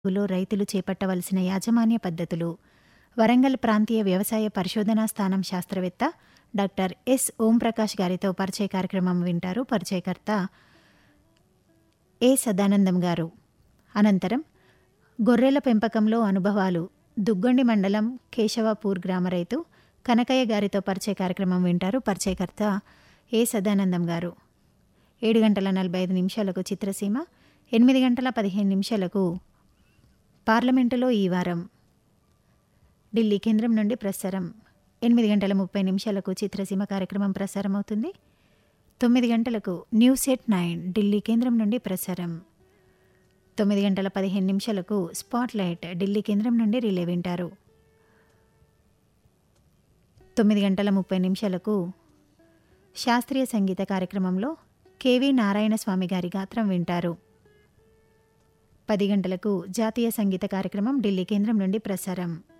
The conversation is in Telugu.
లో రైతులు చేపట్టవలసిన యాజమాన్య పద్ధతులు వరంగల్ ప్రాంతీయ వ్యవసాయ పరిశోధనా స్థానం శాస్త్రవేత్త డాక్టర్ ఎస్ ఓంప్రకాష్ గారితో పరిచయ కార్యక్రమం వింటారు పరిచయకర్త ఏ సదానందం గారు అనంతరం గొర్రెల పెంపకంలో అనుభవాలు దుగ్గొండి మండలం కేశవాపూర్ గ్రామ రైతు కనకయ్య గారితో పరిచయ కార్యక్రమం వింటారు పరిచయకర్త ఏ సదానందం గారు ఏడు గంటల నలభై ఐదు నిమిషాలకు చిత్రసీమ ఎనిమిది గంటల పదిహేను నిమిషాలకు పార్లమెంటులో ఈ వారం ఢిల్లీ కేంద్రం నుండి ప్రసారం ఎనిమిది గంటల ముప్పై నిమిషాలకు చిత్రసీమ కార్యక్రమం ప్రసారం అవుతుంది తొమ్మిది గంటలకు న్యూస్ ఎట్ నైన్ ఢిల్లీ కేంద్రం నుండి ప్రసారం తొమ్మిది గంటల పదిహేను నిమిషాలకు స్పాట్ లైట్ ఢిల్లీ కేంద్రం నుండి రిలే వింటారు తొమ్మిది గంటల ముప్పై నిమిషాలకు శాస్త్రీయ సంగీత కార్యక్రమంలో కెవి నారాయణ స్వామి గారి గాత్రం వింటారు పది గంటలకు జాతీయ సంగీత కార్యక్రమం ఢిల్లీ కేంద్రం నుండి ప్రసారం